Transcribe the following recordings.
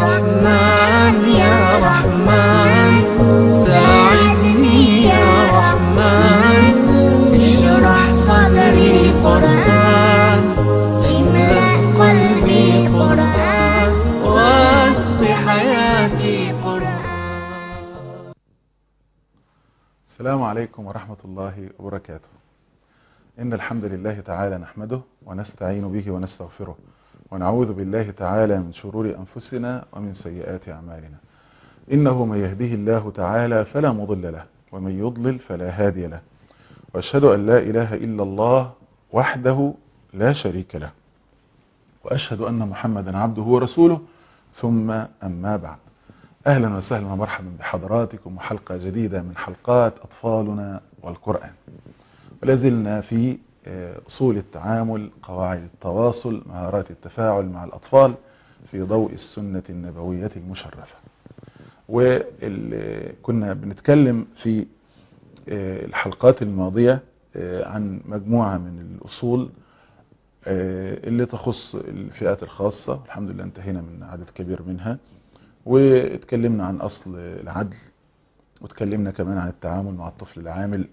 رحمن يا رحمن ساعدني يا رحمن اشرح صدري قرآن املأ قلبي قرآن واسق حياتي قرآن السلام عليكم ورحمة الله وبركاته إن الحمد لله تعالى نحمده ونستعين به ونستغفره ونعوذ بالله تعالى من شرور أنفسنا ومن سيئات أعمالنا إنه من يهده الله تعالى فلا مضل له ومن يضلل فلا هادي له وأشهد أن لا إله إلا الله وحده لا شريك له وأشهد أن محمدا عبده ورسوله ثم أما بعد أهلا وسهلا ومرحبا بحضراتكم وحلقة جديدة من حلقات أطفالنا والقرآن ولازلنا في أصول التعامل قواعد التواصل مهارات التفاعل مع الأطفال في ضوء السنة النبوية المشرفة وكنا بنتكلم في الحلقات الماضية عن مجموعة من الأصول اللي تخص الفئات الخاصة الحمد لله انتهينا من عدد كبير منها واتكلمنا عن أصل العدل واتكلمنا كمان عن التعامل مع الطفل العامل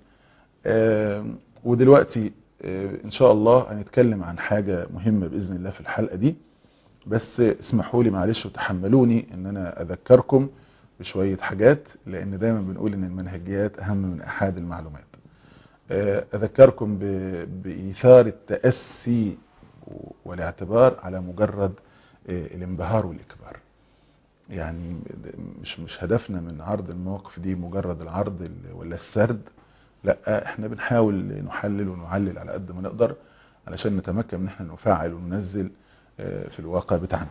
ودلوقتي ان شاء الله هنتكلم عن حاجة مهمة بإذن الله في الحلقة دي بس اسمحوا لي معلش وتحملوني ان انا اذكركم بشوية حاجات لان دايما بنقول ان المنهجيات اهم من احاد المعلومات اذكركم بإيثار التأسي والاعتبار على مجرد الانبهار والإكبار يعني مش مش هدفنا من عرض المواقف دي مجرد العرض ولا السرد لا احنا بنحاول نحلل ونعلل على قد ما نقدر علشان نتمكن ان احنا نفعل وننزل في الواقع بتاعنا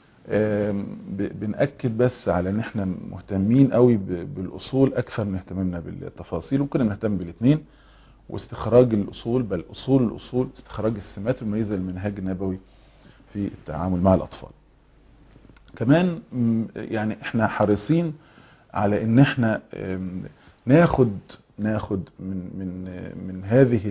بنأكد بس على ان احنا مهتمين قوي بالاصول اكثر من اهتمامنا بالتفاصيل وكنا بنهتم بالاثنين واستخراج الاصول بل اصول الاصول استخراج السمات المميزه للمنهاج النبوي في التعامل مع الاطفال كمان يعني احنا حريصين على ان احنا ناخد ناخد من من من هذه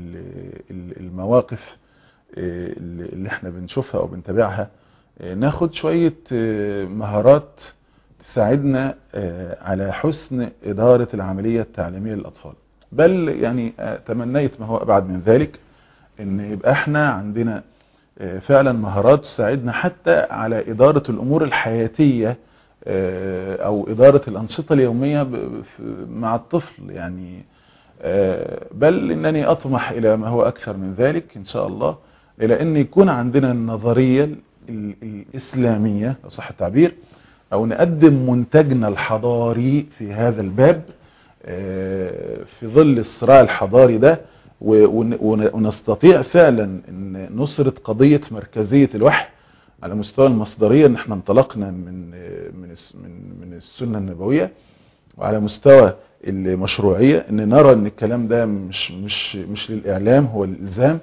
المواقف اللي احنا بنشوفها او بنتابعها ناخد شوية مهارات تساعدنا على حسن إدارة العملية التعليمية للأطفال بل يعني تمنيت ما هو أبعد من ذلك ان يبقى احنا عندنا فعلا مهارات تساعدنا حتى على إدارة الأمور الحياتية او ادارة الانشطة اليومية مع الطفل يعني بل انني اطمح الى ما هو اكثر من ذلك ان شاء الله الى ان يكون عندنا النظرية الاسلامية لو صح التعبير او نقدم منتجنا الحضاري في هذا الباب في ظل الصراع الحضاري ده ونستطيع فعلا ان نصرة قضية مركزية الوحي على مستوى المصدرية ان احنا انطلقنا من من من من السنة النبوية وعلى مستوى المشروعية ان نرى ان الكلام ده مش مش مش للاعلام هو الالزام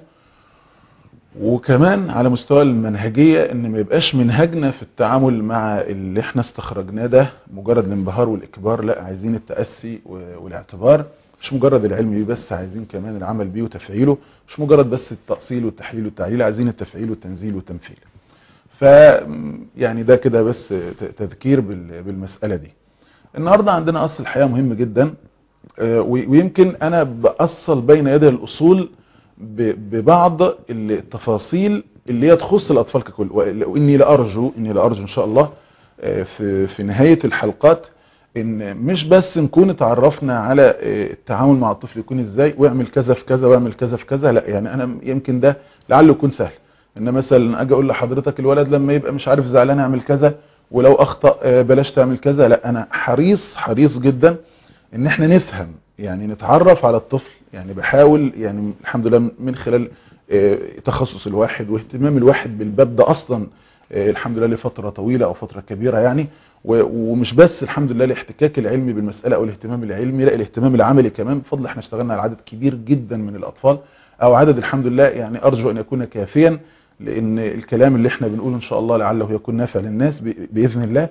وكمان على مستوى المنهجية ان ما يبقاش منهجنا في التعامل مع اللي احنا استخرجناه ده مجرد الانبهار والاكبار لا عايزين التأسي والاعتبار مش مجرد العلم بيه بس عايزين كمان العمل بيه وتفعيله مش مجرد بس التأصيل والتحليل والتعليل عايزين التفعيل والتنزيل والتمثيل ف يعني ده كده بس تذكير بالمسألة دي النهاردة عندنا أصل الحياة مهم جدا ويمكن أنا بأصل بين يدي الأصول ببعض التفاصيل اللي هي تخص الأطفال ككل وإني لأرجو إني لأرجو إن شاء الله في في نهاية الحلقات إن مش بس نكون اتعرفنا على التعامل مع الطفل يكون إزاي واعمل كذا في كذا واعمل كذا في كذا لا يعني أنا يمكن ده لعله يكون سهل ان مثلا اجي اقول لحضرتك الولد لما يبقى مش عارف زعلان اعمل كذا ولو اخطأ بلاش تعمل كذا لا انا حريص حريص جدا ان احنا نفهم يعني نتعرف على الطفل يعني بحاول يعني الحمد لله من خلال تخصص الواحد واهتمام الواحد بالباب ده اصلا الحمد لله لفترة طويلة او فترة كبيرة يعني ومش بس الحمد لله الاحتكاك العلمي بالمسألة او الاهتمام العلمي لا الاهتمام العملي كمان بفضل احنا اشتغلنا على عدد كبير جدا من الاطفال او عدد الحمد لله يعني ارجو ان يكون كافيا لان الكلام اللي احنا بنقوله ان شاء الله لعله يكون نافع للناس باذن الله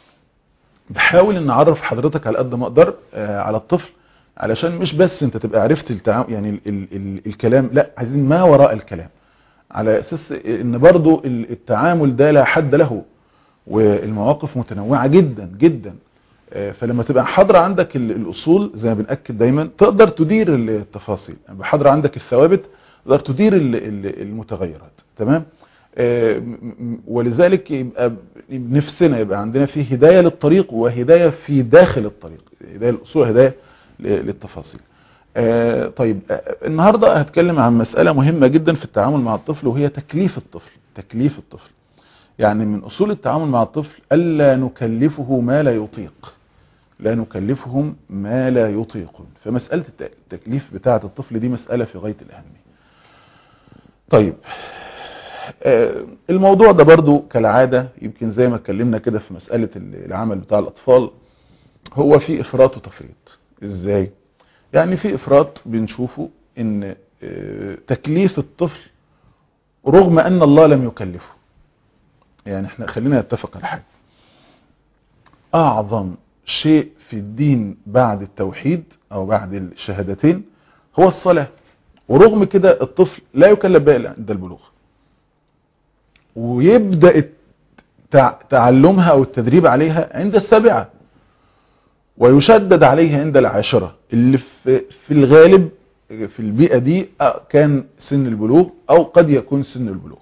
بحاول ان اعرف حضرتك على قد ما اقدر على الطفل علشان مش بس انت تبقى عرفت التعامل يعني ال ال ال الكلام لا عايزين ما وراء الكلام على اساس ان برضو التعامل ده لا حد له والمواقف متنوعة جدا جدا آه، فلما تبقى حاضرة عندك ال- الأصول زي ما بنأكد دايما تقدر تدير التفاصيل يعني حاضرة عندك الثوابت تقدر تدير ال- ال- المتغيرات تمام آه، م- م- ولذلك يبقى نفسنا يبقى عندنا فيه هداية للطريق وهداية في داخل الطريق هداية الأصول وهداية ل- للتفاصيل آه، طيب آه، النهاردة هتكلم عن مسألة مهمة جدا في التعامل مع الطفل وهي تكليف الطفل تكليف الطفل يعني من أصول التعامل مع الطفل ألا نكلفه ما لا يطيق لا نكلفهم ما لا يطيقون فمسألة الت- التكليف بتاعة الطفل دي مسألة في غاية الأهمية طيب آه، الموضوع ده برضو كالعادة يمكن زي ما اتكلمنا كده في مسألة ال- العمل بتاع الأطفال هو في إفراط وتفريط إزاي؟ يعني في إفراط بنشوفه إن آه، تكليف الطفل رغم أن الله لم يكلفه يعني احنا خلينا نتفق على حاجة أعظم شيء في الدين بعد التوحيد أو بعد الشهادتين هو الصلاة ورغم كده الطفل لا يكلف بها إلا عند البلوغ ويبدأ التع- تعلمها أو التدريب عليها عند السابعة ويشدد عليها عند العاشرة اللي في, في الغالب في البيئة دي آه، كان سن البلوغ أو قد يكون سن البلوغ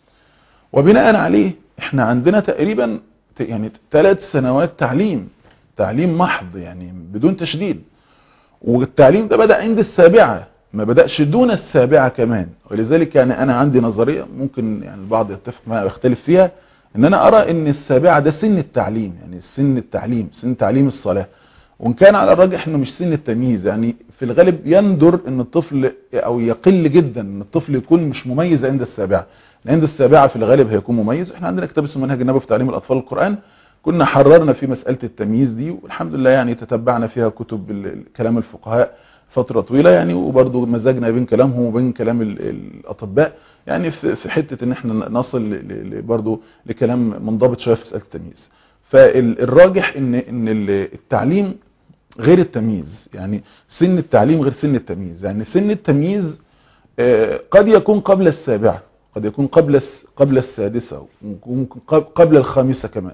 وبناء عليه احنا عندنا تقريبا ت- يعني ثلاث سنوات تعليم تعليم محض يعني بدون تشديد والتعليم ده بدأ عند السابعة ما بدأش دون السابعة كمان ولذلك يعني أنا عندي نظرية ممكن يعني البعض يتفق معي ويختلف فيها إن أنا أرى إن السابعة ده سن التعليم يعني سن التعليم سن تعليم الصلاة وإن كان على الراجح إنه مش سن التمييز يعني في الغالب يندر إن الطفل أو يقل جدا إن الطفل يكون مش مميز عند السابعة لأن عند السابعة في الغالب هيكون مميز إحنا عندنا كتاب اسمه منهج النبوي في تعليم الأطفال القرآن كنا حررنا في مسألة التمييز دي والحمد لله يعني تتبعنا فيها كتب ال- ال- كلام الفقهاء فترة طويلة يعني وبرضه مزجنا بين كلامهم وبين كلام ال- الأطباء يعني في في حتة ان احنا نصل ل- ل- ل- برضه لكلام منضبط شوية في مسألة التمييز فالراجح ان ان ال- التعليم غير التمييز يعني سن التعليم غير سن التمييز يعني سن التمييز آه، قد يكون قبل السابعة قد يكون قبل الس- قبل السادسة وممكن قب- قبل الخامسة كمان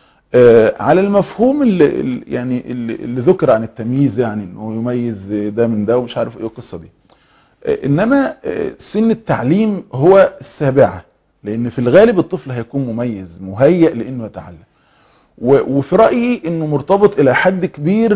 آه، على المفهوم اللي اللي- يعني اللي, اللي ذكر عن التمييز يعني انه يميز ده من ده ومش عارف ايه القصه دي آه، انما آه، سن التعليم هو السابعه لان في الغالب الطفل هيكون مميز مهيئ لانه يتعلم و- وفي رايي انه مرتبط الى حد كبير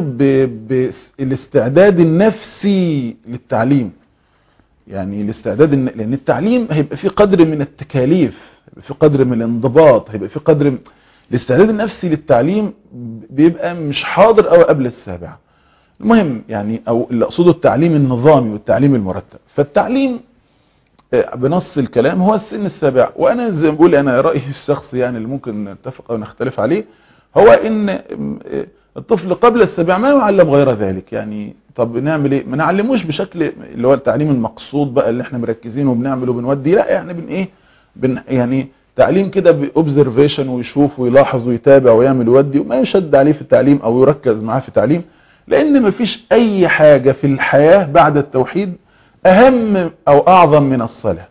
بالاستعداد النفسي للتعليم يعني الاستعداد الن- لان التعليم هيبقى فيه قدر من التكاليف هيبقى فيه قدر من الانضباط هيبقى فيه قدر من الاستعداد النفسي للتعليم بيبقى مش حاضر او قبل السابعة المهم يعني او اللي اقصده التعليم النظامي والتعليم المرتب فالتعليم آه، بنص الكلام هو السن السابع وانا زي ما بقول انا رايي الشخصي يعني اللي ممكن نتفق او نختلف عليه هو ان آم، آه، الطفل قبل السابع ما يعلم غير ذلك يعني طب نعمل ايه ما نعلموش بشكل اللي هو التعليم المقصود بقى اللي احنا مركزين وبنعمله وبنودي لا يعني بن ايه بن يعني تعليم كده باوبزرفيشن ويشوف ويلاحظ ويتابع ويعمل ويودي وما يشد عليه في التعليم او يركز معاه في التعليم لان مفيش اي حاجة في الحياة بعد التوحيد اهم او اعظم من الصلاة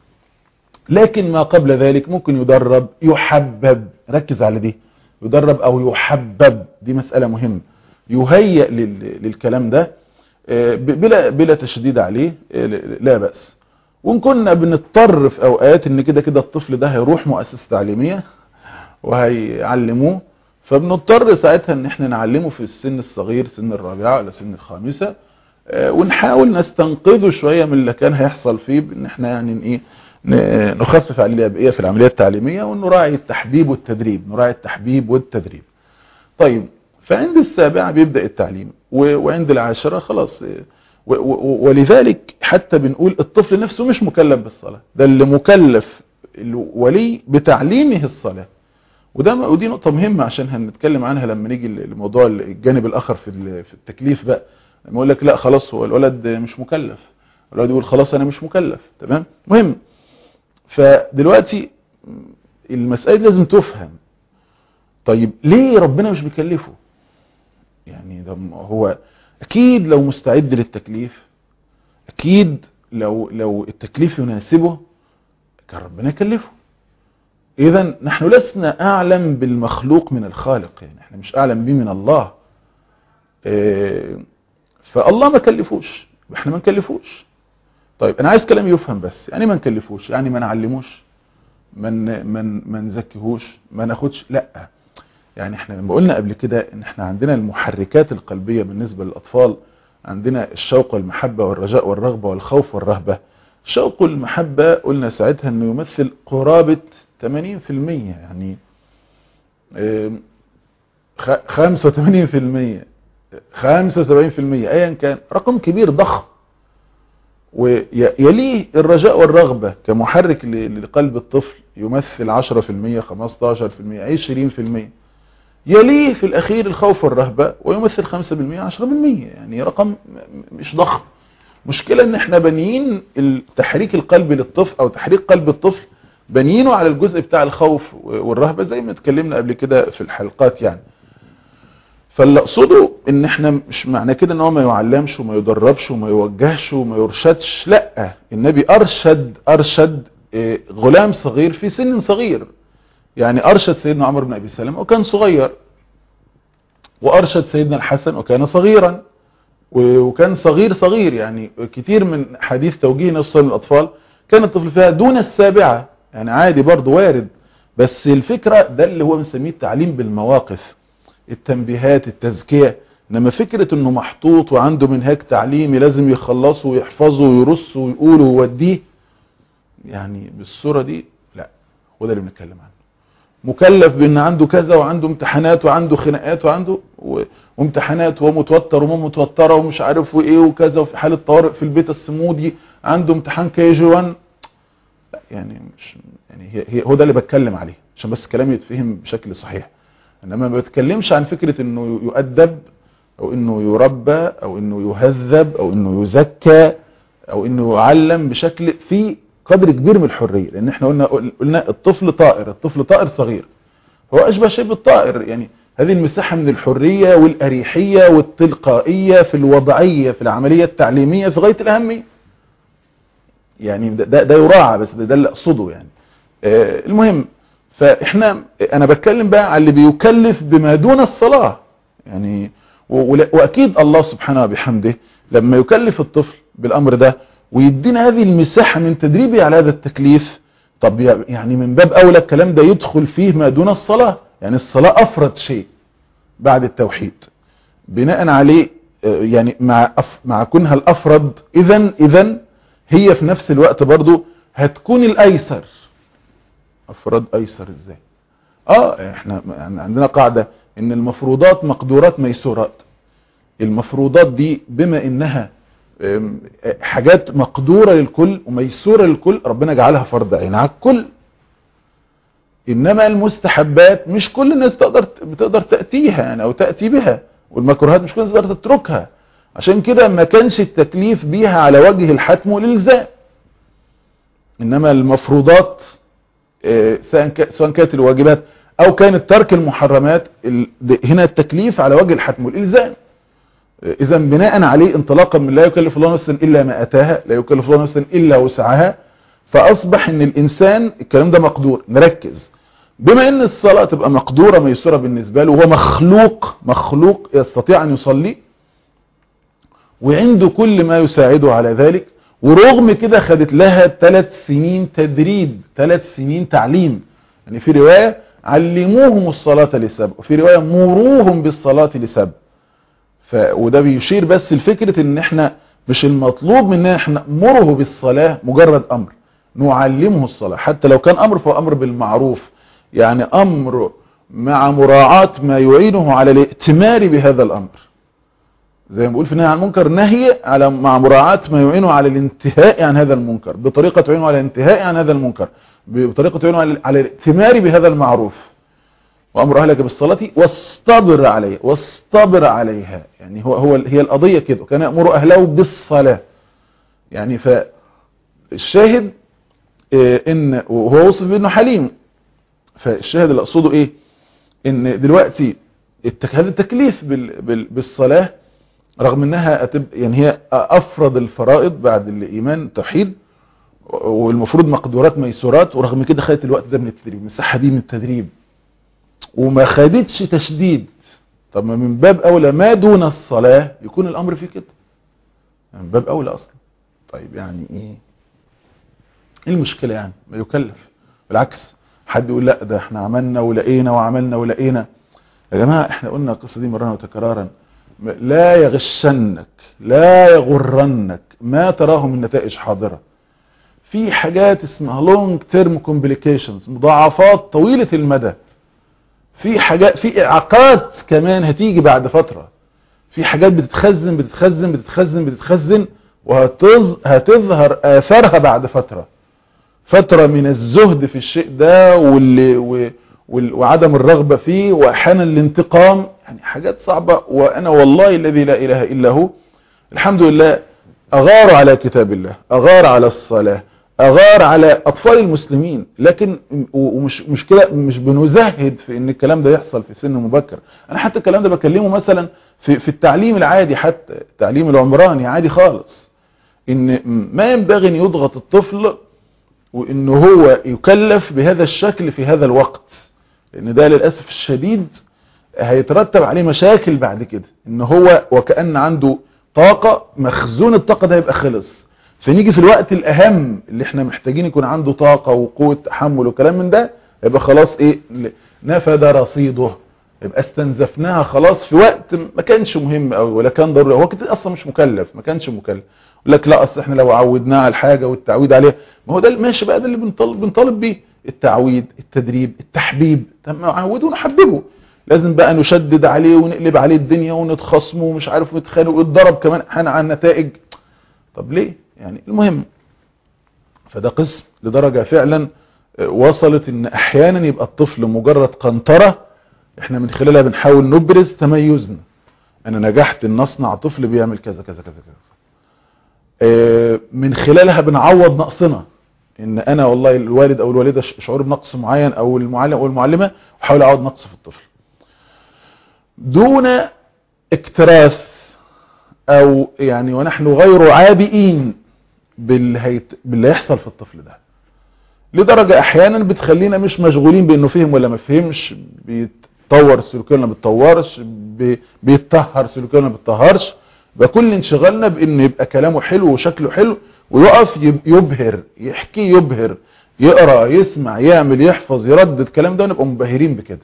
لكن ما قبل ذلك ممكن يدرب يحبب ركز على دي يدرب او يحبب دي مسألة مهمة يهيئ لل- للكلام ده آه، ب- بلا بلا تشديد عليه آه، لا بأس وان كنا بنضطر في اوقات ان كده كده الطفل ده هيروح مؤسسة تعليمية وهيعلموه فبنضطر ساعتها ان احنا نعلمه في السن الصغير سن الرابعة ولا سن الخامسة آه، ونحاول نستنقذه شوية من اللي كان هيحصل فيه بان احنا يعني ايه ن- نخفف عليه بقية في العملية التعليمية ونراعي التحبيب والتدريب نراعي التحبيب والتدريب طيب فعند السابعة بيبدأ التعليم و- وعند العاشرة خلاص آه، و- و- ولذلك حتى بنقول الطفل نفسه مش مكلف بالصلاة ده اللي مكلف الولي بتعليمه الصلاة وده ودي نقطة مهمة عشان هنتكلم عنها لما نيجي لموضوع الجانب الآخر في ال- في التكليف بقى لما يقول لك لا خلاص هو الولد مش مكلف الولد يقول خلاص أنا مش مكلف تمام مهم فدلوقتي المسألة دي لازم تفهم طيب ليه ربنا مش بيكلفه يعني ده م- هو اكيد لو مستعد للتكليف اكيد لو لو التكليف يناسبه كان ربنا يكلفه اذا نحن لسنا اعلم بالمخلوق من الخالق يعني احنا مش اعلم به من الله إيه، فالله ما كلفوش احنا ما نكلفوش طيب انا عايز كلام يفهم بس يعني ما نكلفوش يعني ما نعلموش ما ما ما نزكيهوش ما ناخدش لا يعني احنا لما قلنا قبل كده ان احنا عندنا المحركات القلبية بالنسبة للاطفال عندنا الشوق والمحبة والرجاء والرغبة والخوف والرهبة الشوق والمحبة قلنا ساعتها انه يمثل قرابة 80% يعني آم، خ- 85% 75% ايا كان رقم كبير ضخم ويليه الرجاء والرغبة كمحرك ل- لقلب الطفل يمثل 10% 15% 20% يليه في الأخير الخوف والرهبة ويمثل 5% 10% يعني رقم م- مش ضخم مشكلة ان احنا بنيين تحريك القلب للطفل او تحريك قلب الطفل بنيينه على الجزء بتاع الخوف والرهبة زي ما اتكلمنا قبل كده في الحلقات يعني فاللي اقصده ان احنا مش معنى كده ان هو ما يعلمش وما يدربش وما يوجهش وما يرشدش لا النبي ارشد ارشد آه، غلام صغير في سن صغير يعني ارشد سيدنا عمر بن ابي سلمة وكان صغير وارشد سيدنا الحسن وكان صغيرا و- وكان صغير صغير يعني كتير من حديث توجيه نصر الاطفال كان الطفل فيها دون السابعة يعني عادي برضه وارد بس الفكرة ده اللي هو بنسميه التعليم بالمواقف التنبيهات التزكية انما فكرة انه محطوط وعنده منهاج تعليمي لازم يخلصه ويحفظه ويرصه ويقوله ويوديه يعني بالصورة دي لا هو ده اللي بنتكلم عنه مكلف بان عنده كذا وعنده امتحانات وعنده خناقات وعنده و- وامتحانات وهو متوتر وماما متوتره ومش عارف وايه وكذا وفي حاله طوارئ في البيت السمودي عنده امتحان كي جي 1 لا يعني مش يعني هي هي هو ده اللي بتكلم عليه عشان بس كلامي يتفهم بشكل صحيح انما ما بتكلمش عن فكره انه يؤدب او انه يربى او انه يهذب او انه يزكى او انه يعلم بشكل في قدر كبير من الحريه لان احنا قلنا قلنا الطفل طائر الطفل طائر صغير هو اشبه شيء بالطائر يعني هذه المساحه من الحريه والاريحيه والتلقائيه في الوضعيه في العمليه التعليميه في غايه الاهميه يعني ده ده, ده يراعى بس ده, ده اللي اقصده يعني آه المهم فاحنا انا بتكلم بقى على اللي بيكلف بما دون الصلاه يعني و- ولا- واكيد الله سبحانه وبحمده لما يكلف الطفل بالامر ده ويدينا هذه المساحه من تدريبه على هذا التكليف طب يع- يعني من باب اولى الكلام ده يدخل فيه ما دون الصلاه يعني الصلاه افرد شيء بعد التوحيد بناء عليه آه، يعني مع أف مع كونها الافرد اذا اذا هي في نفس الوقت برضو هتكون الايسر افراد ايسر ازاي اه احنا عندنا قاعدة ان المفروضات مقدورات ميسورات المفروضات دي بما انها ام، حاجات مقدورة للكل وميسورة للكل ربنا جعلها فرض عين على الكل انما المستحبات مش كل الناس تقدر بتقدر تأتيها يعني او تأتي بها والمكروهات مش كل الناس تقدر تتركها عشان كده ما كانش التكليف بيها على وجه الحتم والالزام انما المفروضات آه، سواء كا- سواء كانت الواجبات او كانت ترك المحرمات ال- د- هنا التكليف على وجه الحتم والالزام آه، اذا بناء عليه انطلاقا من لا يكلف الله نفسا الا ما اتاها لا يكلف الله نفسا الا وسعها فاصبح ان الانسان الكلام ده مقدور نركز بما ان الصلاة تبقى مقدورة ميسورة بالنسبة له وهو مخلوق مخلوق يستطيع ان يصلي وعنده كل ما يساعده على ذلك ورغم كده خدت لها ثلاث سنين تدريب ثلاث سنين تعليم يعني في رواية علموهم الصلاة لسبب وفي رواية مروهم بالصلاة لسبب ف... وده بيشير بس لفكرة ان احنا مش المطلوب مننا احنا نمره بالصلاة مجرد امر نعلمه الصلاة حتى لو كان امر فهو امر بالمعروف يعني امر مع مراعاة ما يعينه على الائتمار بهذا الامر زي ما بقول في النهي عن المنكر نهي على مع مراعاة ما يعينه على الانتهاء عن هذا المنكر بطريقة تعينه على الانتهاء عن هذا المنكر بطريقة تعينه على على الائتمار بهذا المعروف وامر اهلك بالصلاة واصطبر عليها واصطبر عليها يعني هو هو هي القضية كده كان يأمر اهله بالصلاة يعني فالشاهد آه، ان وهو وصف بانه حليم فالشاهد اللي اقصده ايه ان دلوقتي التك... هذا التكليف بال... بال... بالصلاة رغم انها أتب... يعني هي افرض الفرائض بعد الايمان التوحيد والمفروض مقدورات ميسورات ورغم كده خدت الوقت ده من التدريب المساحه دي من التدريب وما خدتش تشديد طب ما من باب اولى ما دون الصلاه يكون الامر فيه كده من باب اولى اصلا طيب يعني ايه ايه المشكله يعني ما يكلف بالعكس حد يقول لا ده احنا عملنا ولقينا وعملنا ولقينا يا جماعه احنا قلنا القصه دي مرارا وتكرارا لا يغشنك لا يغرنك ما تراه من نتائج حاضره في حاجات اسمها لونج تيرم كومبليكيشنز مضاعفات طويله المدى في حاجات في اعاقات كمان هتيجي بعد فتره في حاجات بتتخزن بتتخزن بتتخزن بتتخزن وهتظهر اثارها بعد فتره فتره من الزهد في الشيء ده واللي و وعدم الرغبه فيه واحيانا الانتقام يعني حاجات صعبه وانا والله الذي لا اله الا هو الحمد لله اغار على كتاب الله اغار على الصلاه اغار على اطفال المسلمين لكن ومش مش كده مش بنزهد في ان الكلام ده يحصل في سن مبكر انا حتى الكلام ده بكلمه مثلا في في التعليم العادي حتى التعليم العمراني عادي خالص ان ما ينبغي ان يضغط الطفل وان هو يكلف بهذا الشكل في هذا الوقت لان ده للاسف الشديد هيترتب عليه مشاكل بعد كده ان هو وكأن عنده طاقة مخزون الطاقة ده يبقى خلص فنيجي في الوقت الاهم اللي احنا محتاجين يكون عنده طاقة وقوة تحمل وكلام من ده يبقى خلاص ايه نفد رصيده يبقى استنزفناها خلاص في وقت ما كانش مهم قوي ولا كان ضروري هو كده اصلا مش مكلف ما كانش مكلف يقول لك لا اصل احنا لو عودناه على الحاجه والتعويد عليها ما هو ده ماشي بقى ده اللي بنطالب بنطالب بيه التعويد التدريب التحبيب طب عوده ونحببه لازم بقى نشدد عليه ونقلب عليه الدنيا ونتخصمه ومش عارف نتخانق ويتضرب كمان احيانا على النتائج طب ليه يعني المهم فده قسم لدرجة فعلا وصلت ان احيانا يبقى الطفل مجرد قنطرة احنا من خلالها بنحاول نبرز تميزنا انا نجحت ان اصنع طفل بيعمل كذا كذا كذا كذا من خلالها بنعوض نقصنا ان انا والله الوالد او الوالدة شعور بنقص معين او المعلم او المعلمة وحاول اعوض نقص في الطفل دون اكتراث او يعني ونحن غير عابئين باللي هيحصل في الطفل ده لدرجة احيانا بتخلينا مش مشغولين بانه فهم ولا ما فهمش بيتطور سلوكيا ولا ما بيتطورش بيتطهر سلوكيا ولا ما بيتطهرش يبقى كل انشغالنا بانه يبقى كلامه حلو وشكله حلو ويقف يبهر يحكي يبهر يقرا يسمع يعمل يحفظ يردد الكلام ده ونبقى منبهرين بكده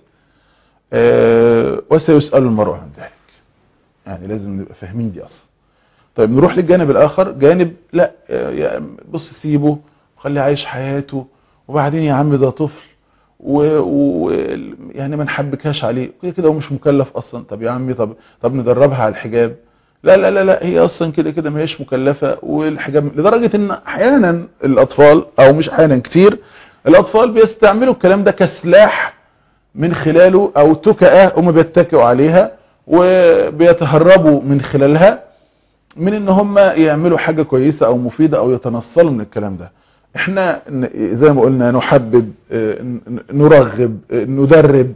أه وسيسأل المرء عن ذلك يعني لازم نبقى فاهمين دي اصلا طيب نروح للجانب الاخر جانب لا بص سيبه وخليه عايش حياته وبعدين يا عم ده طفل و... و... يعني ما نحبكهاش عليه كده كده هو مش مكلف اصلا طب يا عمي طب طب ندربها على الحجاب لا لا لا لا هي اصلا كده كده ما هيش مكلفه والحجاب لدرجه ان احيانا الاطفال او مش احيانا كتير الاطفال بيستعملوا الكلام ده كسلاح من خلاله او تكأة هم بيتكئوا عليها وبيتهربوا من خلالها من ان هم يعملوا حاجة كويسة او مفيدة او يتنصلوا من الكلام ده احنا زي ما قلنا نحبب نرغب ندرب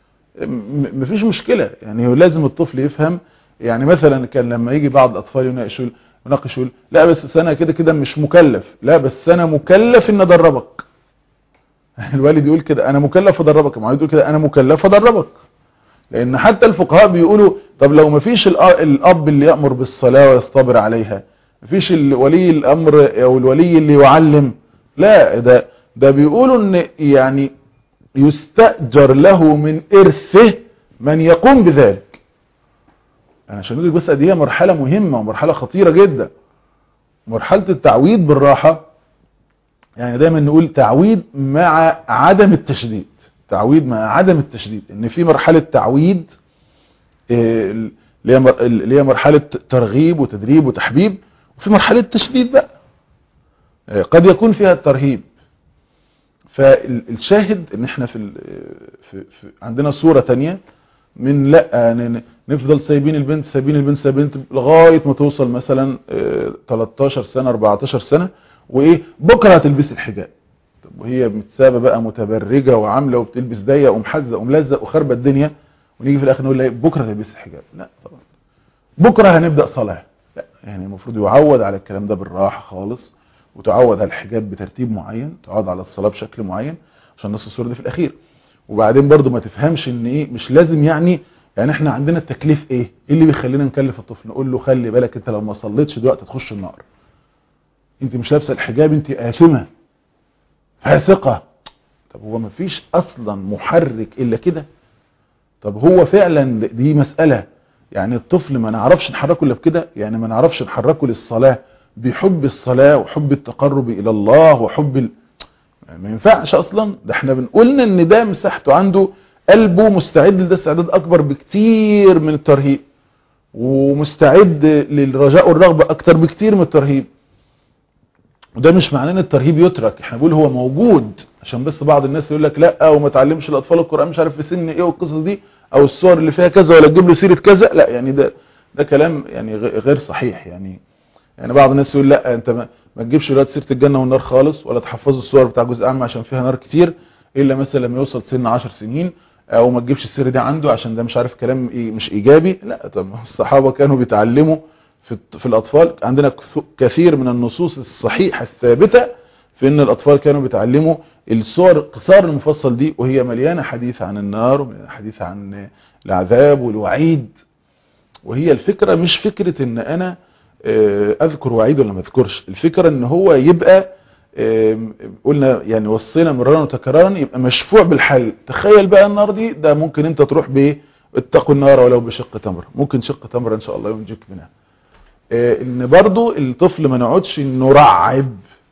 مفيش مشكلة يعني لازم الطفل يفهم يعني مثلا كان لما يجي بعض الاطفال يناقشوا يناقش يقول لا بس انا كده كده مش مكلف لا بس انا مكلف ان ادربك الوالد يقول كده انا مكلف ادربك المعلم يقول كده انا مكلف ادربك لان حتى الفقهاء بيقولوا طب لو مفيش الاب اللي يأمر بالصلاة ويصطبر عليها مفيش ولي الامر او الولي اللي يعلم لا ده ده بيقولوا ان يعني يستأجر له من ارثه من يقوم بذلك انا عشان اقول بس دي مرحلة مهمة ومرحلة خطيرة جدا مرحلة التعويض بالراحة يعني دايما نقول تعويض مع عدم التشديد تعويض مع عدم التشديد ان في مرحلة تعويض اللي هي مرحلة ترغيب وتدريب وتحبيب وفي مرحلة تشديد بقى قد يكون فيها الترهيب فالشاهد ان احنا في, في, في عندنا صورة تانية من لا نفضل سايبين البنت سايبين البنت سايبين البنت لغاية ما توصل مثلا 13 سنة 14 سنة وايه بكرة هتلبس الحجاب طب وهي متسابة بقى متبرجة وعاملة وبتلبس ضيق ومحزق وملزق وخربة الدنيا ونيجي في الاخر نقول لها بكرة تلبس الحجاب لا طبعا بكرة هنبدأ صلاة لا يعني المفروض يعود على الكلام ده بالراحة خالص وتعود على الحجاب بترتيب معين تعود على الصلاة بشكل معين عشان نص الصورة دي في الاخير وبعدين برضو ما تفهمش ان ايه مش لازم يعني يعني احنا عندنا التكليف ايه ايه اللي بيخلينا نكلف الطفل نقول له خلي بالك انت لو ما صليتش دلوقتي تخش النار انت مش لابسه الحجاب انت آثمة فاسقة طب هو ما فيش اصلا محرك الا كده طب هو فعلا دي مسألة يعني الطفل ما نعرفش نحركه الا بكده يعني ما نعرفش نحركه للصلاة بحب الصلاة وحب التقرب الى الله وحب ال... ما ينفعش اصلا ده احنا بنقولنا ان ده مساحته عنده قلبه مستعد لده استعداد اكبر بكتير من الترهيب ومستعد للرجاء والرغبة اكتر بكتير من الترهيب وده مش معناه ان الترهيب يترك احنا بنقول هو موجود عشان بس بعض الناس يقول لك لا وما تعلمش الاطفال القرآن مش عارف في سن ايه والقصص دي او الصور اللي فيها كذا ولا تجيب له سيرة كذا لا يعني ده ده كلام يعني غير صحيح يعني يعني بعض الناس يقول لا انت ما, ما تجيبش دلوقتي سيره الجنه والنار خالص ولا تحفظوا الصور بتاع جزء عام عشان فيها نار كتير الا مثلا لما يوصل سن 10 سنين او ما تجيبش السيره دي عنده عشان ده مش عارف كلام إيه مش ايجابي لا طب الصحابه كانوا بيتعلموا في في الاطفال عندنا كثير من النصوص الصحيحه الثابته في ان الاطفال كانوا بيتعلموا الصور قصار المفصل دي وهي مليانه حديث عن النار ومليانه حديث عن العذاب والوعيد وهي الفكره مش فكره ان انا اذكر وعيد ولا ما اذكرش الفكرة ان هو يبقى قلنا يعني وصينا مرارا وتكرارا يبقى مشفوع بالحل تخيل بقى النار دي ده ممكن انت تروح بايه اتقوا النار ولو بشق تمر ممكن شق تمر ان شاء الله ينجيك منها ان برضو الطفل ما نقعدش نرعب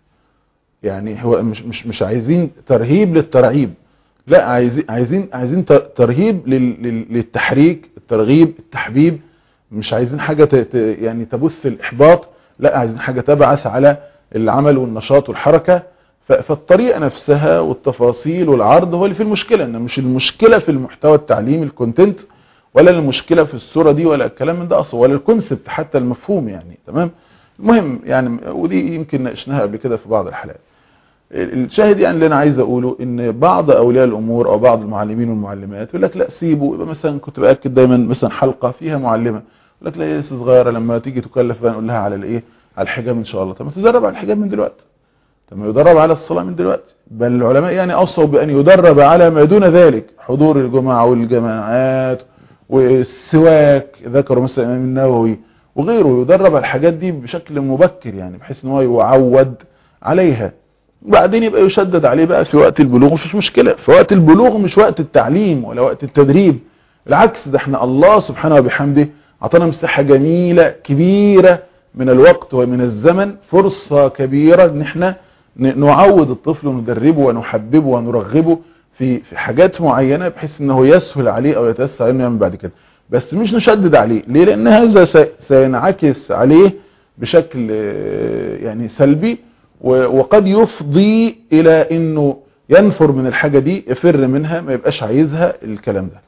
يعني هو مش مش مش عايزين ترهيب للترعيب لا عايزين عايزين عايزين ترهيب للتحريك الترغيب التحبيب مش عايزين حاجة يعني تبث الإحباط لا عايزين حاجة تبعث على العمل والنشاط والحركة فالطريقة نفسها والتفاصيل والعرض هو اللي في المشكلة ان مش المشكلة في المحتوى التعليمي الكونتنت ولا المشكلة في الصورة دي ولا الكلام من ده اصلا ولا الكونسبت حتى المفهوم يعني تمام المهم يعني ودي يمكن ناقشناها قبل كده في بعض الحالات الشاهد يعني اللي انا عايز اقوله ان بعض اولياء الامور او بعض المعلمين والمعلمات يقول لك لا سيبه يبقى مثلا كنت باكد دايما مثلا حلقة فيها معلمة يقول لك لا هي لسه صغيره لما تيجي تكلف بقى نقول لها على الايه على الحجاب ان شاء الله طب ما تدرب على الحجاب من دلوقتي طب ما يدرب على الصلاه من دلوقتي بل العلماء يعني اوصوا بان يدرب على ما دون ذلك حضور الجمعه والجماعات والسواك ذكروا مثلا الامام النووي وغيره يدرب على الحاجات دي بشكل مبكر يعني بحيث ان هو يعود عليها وبعدين يبقى يشدد عليه بقى في وقت البلوغ مفيش مشكله في وقت البلوغ مش وقت التعليم ولا وقت التدريب بالعكس ده احنا الله سبحانه وبحمده اعطانا مساحة جميلة كبيرة من الوقت ومن الزمن فرصة كبيرة ان احنا نعود الطفل وندربه ونحببه ونرغبه في في حاجات معينة بحيث انه يسهل عليه او يتسع انه يعمل بعد كده بس مش نشدد عليه ليه لان هذا سينعكس عليه بشكل يعني سلبي وقد يفضي الى انه ينفر من الحاجة دي يفر منها ما يبقاش عايزها الكلام ده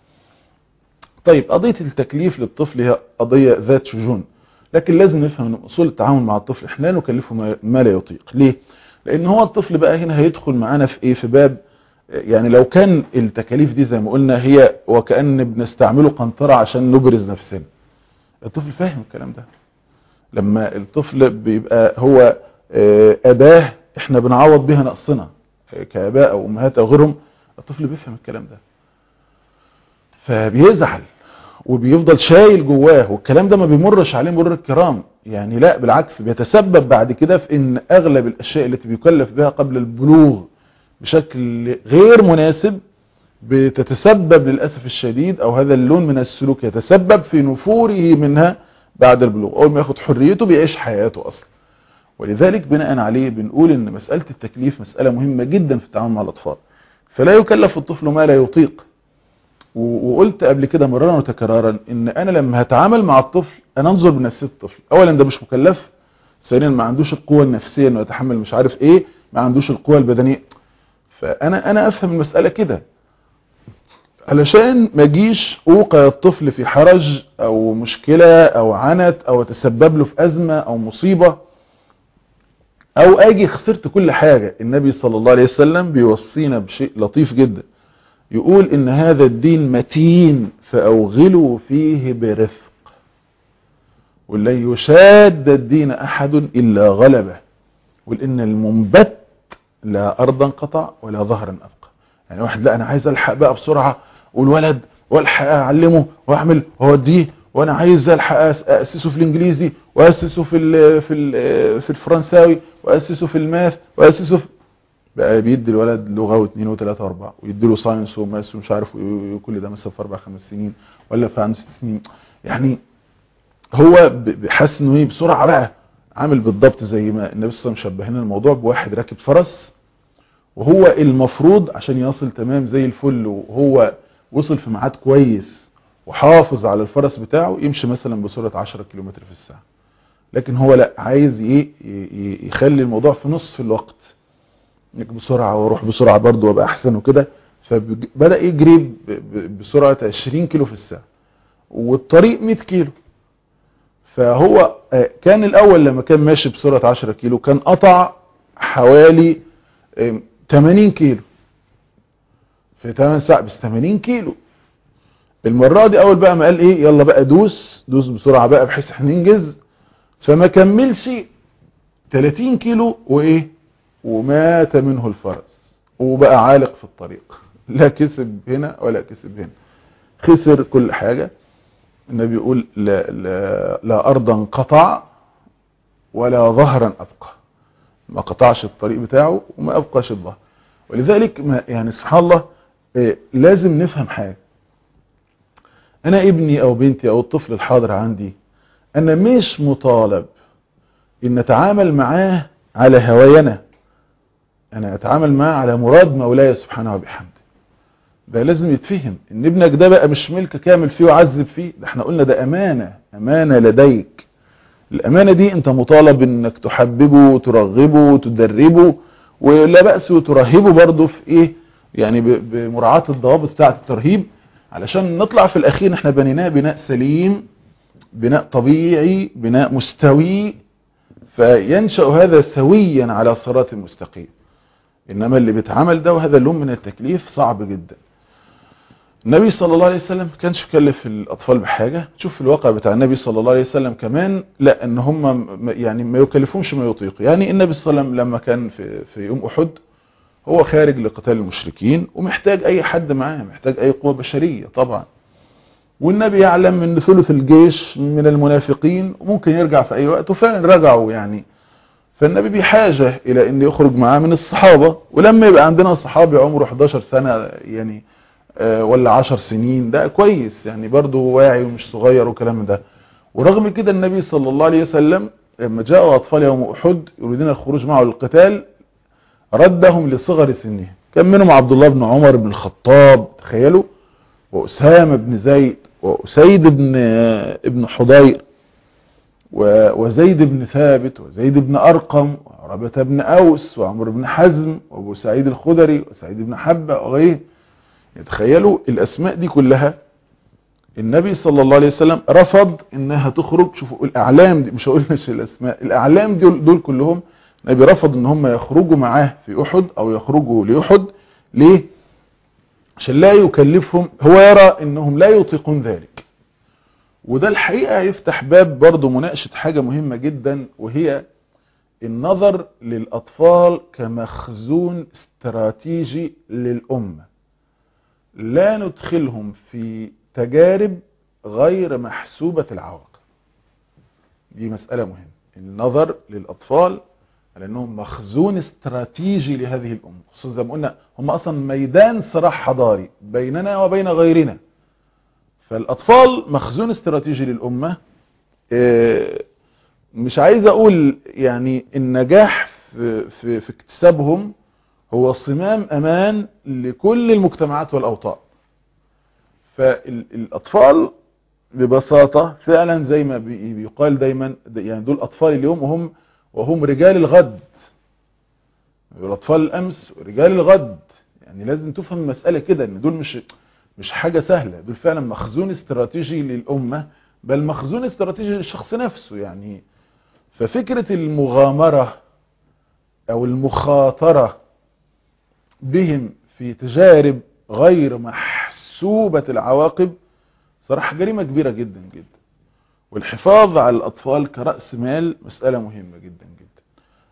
طيب قضية التكليف للطفل هي قضية ذات شجون لكن لازم نفهم ان اصول التعامل مع الطفل احنا لا نكلفه ما لا يطيق ليه لان هو الطفل بقى هنا هيدخل معانا في ايه في باب يعني لو كان التكاليف دي زي ما قلنا هي وكأن بنستعمله قنطرة عشان نبرز نفسنا الطفل فاهم الكلام ده لما الطفل بيبقى هو اباه احنا بنعوض بها نقصنا كاباء او امهات او غيرهم الطفل بيفهم الكلام ده فبيزعل وبيفضل شايل جواه والكلام ده ما بيمرش عليه مرور الكرام يعني لا بالعكس بيتسبب بعد كده في ان اغلب الاشياء التي بيكلف بها قبل البلوغ بشكل غير مناسب بتتسبب للأسف الشديد او هذا اللون من السلوك يتسبب في نفوره منها بعد البلوغ اول ما ياخد حريته بيعيش حياته اصلا ولذلك بناء عليه بنقول ان مسألة التكليف مسألة مهمة جدا في التعامل مع الاطفال فلا يكلف الطفل ما لا يطيق وقلت قبل كده مرارا وتكرارا ان انا لما هتعامل مع الطفل انا انظر بنفسيه الطفل اولا ده مش مكلف ثانيا ما عندوش القوه النفسيه انه يتحمل مش عارف ايه ما عندوش القوه البدنيه فانا انا افهم المساله كده علشان ما اجيش اوقع الطفل في حرج او مشكله او عنت او اتسبب له في ازمه او مصيبه او اجي خسرت كل حاجه النبي صلى الله عليه وسلم بيوصينا بشيء لطيف جدا يقول ان هذا الدين متين فاوغلوا فيه برفق ولن يشاد الدين احد الا غلبه يقول ان المنبت لا ارضا قطع ولا ظهرا ابقى يعني واحد لا انا عايز الحق بقى بسرعه والولد والحق اعلمه واعمل واوديه وانا عايز الحق اسسه في الانجليزي واسسه في ال في ال في الفرنساوي واسسه في الماث واسسه في بقى بيدي الولد لغه واثنين وثلاثه واربعه ويدي له ساينس وماث ومش عارف وكل ده مثلا في اربع خمس سنين ولا في خمس سنين يعني هو حاسس انه ايه بسرعه بقى عامل بالضبط زي ما النبي صلى الله عليه وسلم شبه لنا الموضوع بواحد راكب فرس وهو المفروض عشان يصل تمام زي الفل وهو وصل في ميعاد كويس وحافظ على الفرس بتاعه يمشي مثلا بسرعه 10 كيلو في الساعه لكن هو لا عايز ايه يخلي الموضوع في نصف الوقت بسرعه واروح بسرعه برضه وابقى احسن وكده فبدا يجري بسرعه 20 كيلو في الساعه والطريق 100 كيلو فهو كان الاول لما كان ماشي بسرعه 10 كيلو كان قطع حوالي 80 كيلو في 8 ساعات بس 80 كيلو المرة دي اول بقى ما قال ايه يلا بقى دوس دوس بسرعة بقى بحيث احنا ننجز فما كملش 30 كيلو وايه ومات منه الفرس وبقى عالق في الطريق لا كسب هنا ولا كسب هنا خسر كل حاجة النبي يقول لا, لا, لا ارضا قطع ولا ظهرا ابقى ما قطعش الطريق بتاعه وما ابقاش الظهر ولذلك ما يعني سبحان الله إيه لازم نفهم حاجة انا ابني او بنتي او الطفل الحاضر عندي انا مش مطالب ان اتعامل معاه على هواينا انا اتعامل معاه على مراد مولاي سبحانه وبحمده ده لازم يتفهم ان ابنك ده بقى مش ملك كامل فيه وعذب فيه ده احنا قلنا ده امانة امانة لديك الامانة دي انت مطالب انك تحببه وترغبه وتدربه ولا بأس وترهبه برضه في ايه يعني بمراعاة الضوابط بتاعة الترهيب علشان نطلع في الاخير احنا بنيناه بناء سليم بناء طبيعي بناء مستوي فينشأ هذا سويا على صراط مستقيم انما اللي بيتعمل ده وهذا اللون من التكليف صعب جدا النبي صلى الله عليه وسلم كانش يكلف الاطفال بحاجة تشوف الواقع بتاع النبي صلى الله عليه وسلم كمان لا ان هم يعني ما يكلفهمش ما يطيق يعني النبي صلى الله عليه وسلم لما كان في, في يوم احد هو خارج لقتال المشركين ومحتاج اي حد معاه محتاج اي قوة بشرية طبعا والنبي يعلم ان ثلث الجيش من المنافقين وممكن يرجع في اي وقت وفعلا رجعوا يعني فالنبي بحاجة الى ان يخرج معاه من الصحابة ولما يبقى عندنا صحابي عمره 11 سنة يعني ولا 10 سنين ده كويس يعني برضه واعي ومش صغير وكلام ده ورغم كده النبي صلى الله عليه وسلم لما جاءوا اطفال يوم احد يريدون الخروج معه للقتال ردهم لصغر سنهم كان منهم عبد الله بن عمر بن الخطاب تخيلوا وأسامة بن زيد وأسيد بن ابن حضير وزيد بن ثابت وزيد بن أرقم وعربة بن أوس وعمر بن حزم وأبو سعيد الخدري وسعيد بن حبة وغيره يتخيلوا الأسماء دي كلها النبي صلى الله عليه وسلم رفض انها تخرج شوفوا الاعلام دي مش هقول مش الاسماء الاعلام دول, دول كلهم النبي رفض ان هم يخرجوا معاه في احد او يخرجوا لاحد ليه عشان لا يكلفهم هو يرى انهم لا يطيقون ذلك وده الحقيقة يفتح باب برضو مناقشة حاجة مهمة جدا وهي النظر للأطفال كمخزون استراتيجي للأمة لا ندخلهم في تجارب غير محسوبة العواقب دي مسألة مهمة النظر للأطفال على أنهم مخزون استراتيجي لهذه الأمة خصوصا زي ما قلنا هم أصلا ميدان صراع حضاري بيننا وبين غيرنا فالأطفال مخزون استراتيجي للأمة مش عايز أقول يعني النجاح في, في, في اكتسابهم هو صمام أمان لكل المجتمعات والأوطان فالأطفال ببساطة فعلا زي ما بيقال دايما يعني دول أطفال اليوم وهم وهم رجال الغد الأطفال الأمس ورجال الغد يعني لازم تفهم المسألة كده ان دول مش مش حاجة سهلة دول فعلا مخزون استراتيجي للأمة بل مخزون استراتيجي للشخص نفسه يعني ففكرة المغامرة أو المخاطرة بهم في تجارب غير محسوبة العواقب صراحة جريمة كبيرة جدا جدا والحفاظ على الأطفال كرأس مال مسألة مهمة جدا جدا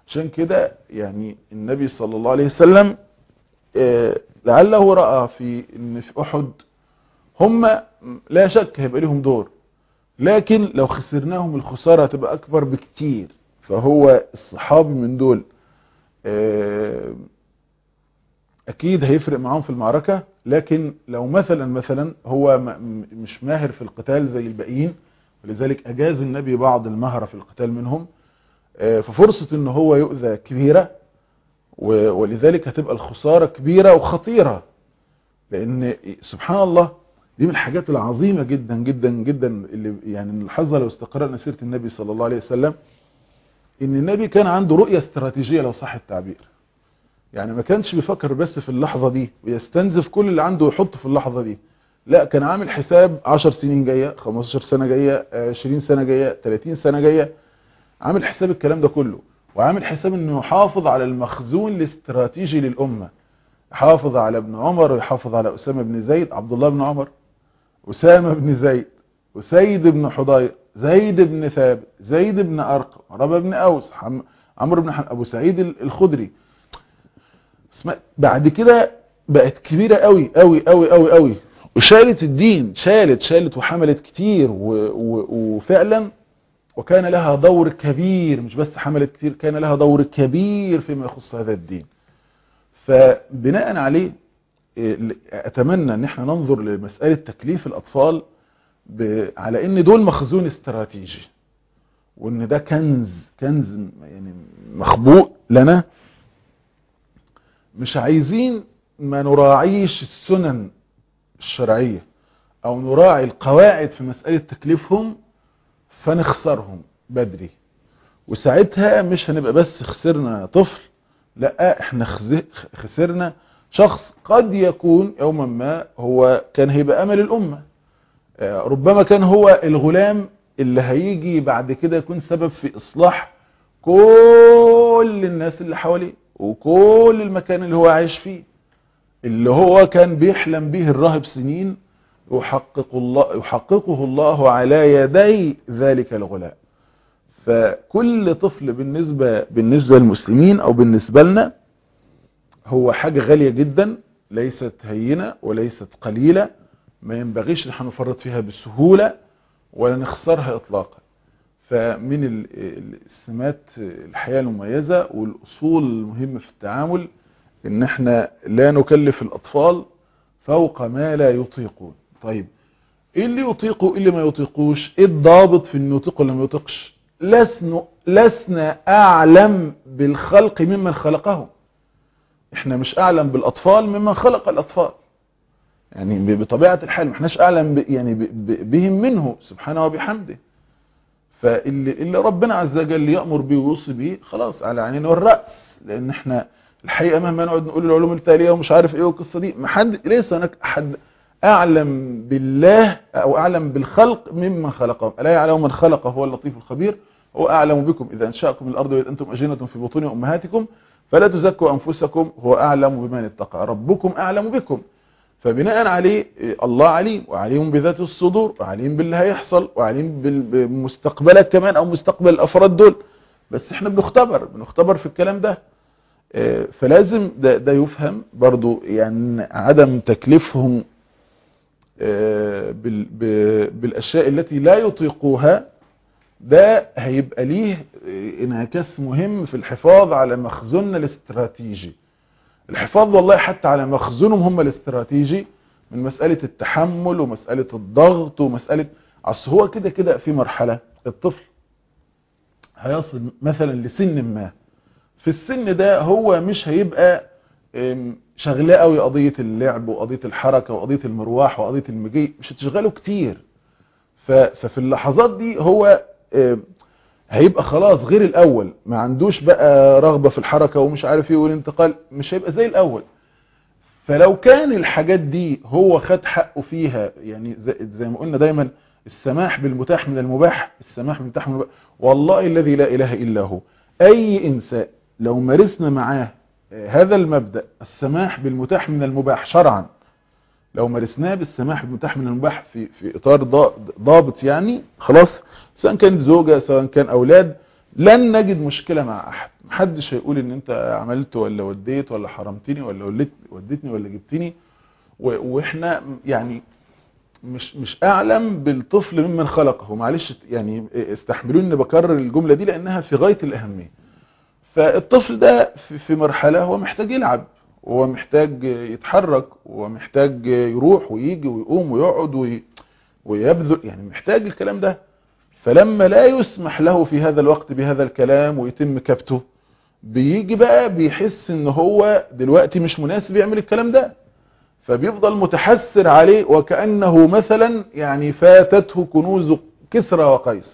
عشان كده يعني النبي صلى الله عليه وسلم آه، لعله رأى في ان في احد هم لا شك هيبقى لهم دور لكن لو خسرناهم الخسارة هتبقى اكبر بكتير فهو الصحابي من دول آه، اكيد هيفرق معاهم في المعركة لكن لو مثلا مثلا هو م- م- مش ماهر في القتال زي الباقيين ولذلك اجاز النبي بعض المهرة في القتال منهم آه، ففرصة ان هو يؤذى كبيرة و- ولذلك هتبقى الخسارة كبيرة وخطيرة لان سبحان الله دي من الحاجات العظيمة جدا جدا جدا اللي يعني نلاحظها لو استقرأنا سيرة النبي صلى الله عليه وسلم ان النبي كان عنده رؤية استراتيجية لو صح التعبير يعني ما كانش بيفكر بس في اللحظة دي ويستنزف كل اللي عنده ويحطه في اللحظة دي لا كان عامل حساب 10 سنين جاية 15 سنة جاية 20 سنة جاية 30 سنة جاية عامل حساب الكلام ده كله وعامل حساب انه يحافظ على المخزون الاستراتيجي للأمة يحافظ على ابن عمر ويحافظ على أسامة بن زيد عبد الله بن عمر أسامة بن زيد وسيد بن حضير زيد بن ثابت زيد بن أرقم ربا بن أوس حم- عمرو بن حم- أبو سعيد الخدري اسمع- بعد كده بقت كبيرة قوي قوي قوي قوي قوي وشالت الدين شالت شالت وحملت كتير و و وفعلا وكان لها دور كبير مش بس حملت كتير كان لها دور كبير فيما يخص هذا الدين فبناء عليه إيه، اتمنى ان احنا ننظر لمسألة تكليف الاطفال ب- على ان دول مخزون استراتيجي وان ده كنز كنز يعني مخبوء لنا مش عايزين ما نراعيش السنن الشرعية او نراعي القواعد في مسألة تكليفهم فنخسرهم بدري وساعتها مش هنبقى بس خسرنا طفل لا احنا خز- خسرنا شخص قد يكون يوما ما هو كان هيبقى امل الامة آه، ربما كان هو الغلام اللي هيجي بعد كده يكون سبب في اصلاح كل الناس اللي حواليه وكل المكان اللي هو عايش فيه اللي هو كان بيحلم به الراهب سنين يحقق الله يحققه الله على يدي ذلك الغلام فكل طفل بالنسبة بالنسبة للمسلمين او بالنسبة لنا هو حاجة غالية جدا ليست هينة وليست قليلة ما ينبغيش نحن نفرط فيها بسهولة ولا نخسرها اطلاقا فمن ال- ال- السمات الحياة المميزة والاصول المهمة في التعامل ان احنا لا نكلف الاطفال فوق ما لا يطيقون طيب ايه اللي يطيقه ايه اللي ما يطيقوش ايه الضابط في انه يطيق ولا ما يطيقش لسنا لسنا اعلم بالخلق ممن خلقهم احنا مش اعلم بالاطفال ممن خلق الاطفال يعني ب- بطبيعة الحال ما احناش اعلم ب يعني ب ب بهم منه سبحانه وبحمده فاللي اللي ربنا عز وجل يأمر به ويوصي به خلاص على عيننا والرأس لان احنا الحقيقة مهما نقعد نقول العلوم التالية ومش عارف ايه والقصة دي ما حد ليس هناك احد اعلم بالله او اعلم بالخلق ممن خلقهم الا يعلم من خلق هو اللطيف الخبير هو اعلم بكم اذا انشاكم من الارض واذ انتم اجنة في بطون امهاتكم فلا تزكوا انفسكم هو اعلم بمن اتقى ربكم اعلم بكم فبناء عليه إيه، الله عليم وعليم بذات الصدور وعليم باللي هيحصل وعليم بال- بمستقبلك كمان او مستقبل الافراد دول بس احنا بنختبر بنختبر في الكلام ده إيه، فلازم ده, ده يفهم برضو يعني عدم تكليفهم آه، بال- ب- بالاشياء التي لا يطيقوها ده هيبقى ليه آه، انعكاس مهم في الحفاظ على مخزوننا الاستراتيجي الحفاظ والله حتى على مخزونهم هم الاستراتيجي من مسألة التحمل ومسألة الضغط ومسألة اصل هو كده كده في مرحلة الطفل هيصل مثلا لسن ما في السن ده هو مش هيبقى ام، شغلاه قوي قضية اللعب وقضية الحركة وقضية المروح وقضية المجي مش هتشغله كتير ف- ففي اللحظات دي هو ام، هيبقى خلاص غير الاول ما عندوش بقى رغبة في الحركة ومش عارف ايه والانتقال مش هيبقى زي الاول فلو كان الحاجات دي هو خد حقه فيها يعني زي, زي ما قلنا دايما السماح بالمتاح من المباح السماح بالمتاح من المباح والله الذي لا اله الا هو اي انسان لو مارسنا معاه آه، هذا المبدأ السماح بالمتاح من المباح شرعا لو مارسناه بالسماح بالمتاح من المباح في في اطار ضا- ضابط يعني خلاص سواء كانت زوجة سواء كان اولاد لن نجد مشكلة مع احد محدش هيقول ان انت عملت ولا وديت ولا حرمتني ولا وليت وديتني ولا جبتني و- واحنا يعني مش مش اعلم بالطفل ممن خلقه معلش يعني استحملوني اني بكرر الجملة دي لانها في غاية الاهمية فالطفل ده في في مرحلة هو محتاج يلعب هو محتاج يتحرك هو محتاج يروح ويجي ويقوم ويقعد وي- ويبذل يعني محتاج الكلام ده فلما لا يسمح له في هذا الوقت بهذا الكلام ويتم كبته بيجي بقى بيحس ان هو دلوقتي مش مناسب يعمل الكلام ده فبيفضل متحسر عليه وكأنه مثلا يعني فاتته كنوز كسرى وقيصر